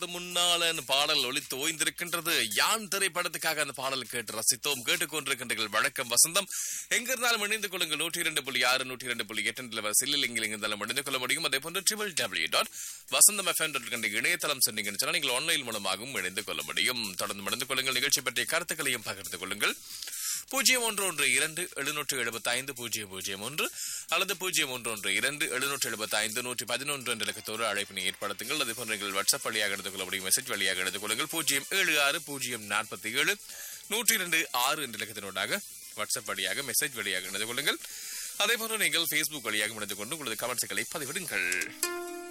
வருஷத்து முன்னால அந்த பாடல் ஒலித்து ஓய்ந்திருக்கின்றது யான் திரைப்படத்துக்காக அந்த பாடல் கேட்டு ரசித்தோம் கேட்டுக்கொண்டிருக்கின்றீர்கள் வணக்கம் வசந்தம் எங்க இருந்தாலும் இணைந்து கொள்ளுங்கள் நூற்றி இரண்டு புள்ளி ஆறு நூற்றி இரண்டு புள்ளி எட்டு வரிசையில் எங்கே இருந்தாலும் இணைந்து கொள்ள முடியும் அதே போன்று triple W dot Vasantham FM dot கண்ட இணையதளம் சென்றீங்கன்னு சொன்னா நீங்கள் ஆன்லைன் மூலமாகவும் இணைந்து கொள்ள முடியும் தொடர்ந்து இணைந்து கொள்ளுங்கள் நிகழ்ச்சி பற்றிய கருத்துக்களையும் பகிர்ந்து கொள்ளுங்கள் பூஜ்ஜியம் ஒன்று ஒன்று இரண்டு எழுநூற்று எழுபத்தி ஐந்து பூஜ்ஜியம் பூஜ்ஜியம் ஒன்று அல்லது பூஜ்ஜியம் ஒன்று ஒன்று இரண்டு எழுநூற்று எழுபத்தி ஐந்து நூற்றி பதினொன்று என்ற இலக்கத்தோடு அழைப்பினை ஏற்படுத்துங்கள் அதே போன்ற நீங்கள் வாட்ஸ்அப் வழியாக எடுத்துக் கொள்ள முடியும் மெசேஜ் வழியாக எடுத்துக் கொள்ளுங்கள் பூஜ்ஜியம் ஏழு ஆறு பூஜ்ஜியம் நாற்பத்தி ஏழு நூற்றி இரண்டு ஆறு என்ற இலக்கத்தினோடாக வாட்ஸ்அப் வழியாக மெசேஜ் வழியாக இணைந்து கொள்ளுங்கள் அதே போன்று நீங்கள் ஃபேஸ்புக் வழியாக இணைந்து கொண்டு உங்களது கமெண்ட்ஸ்களை பதிவிடுங்கள்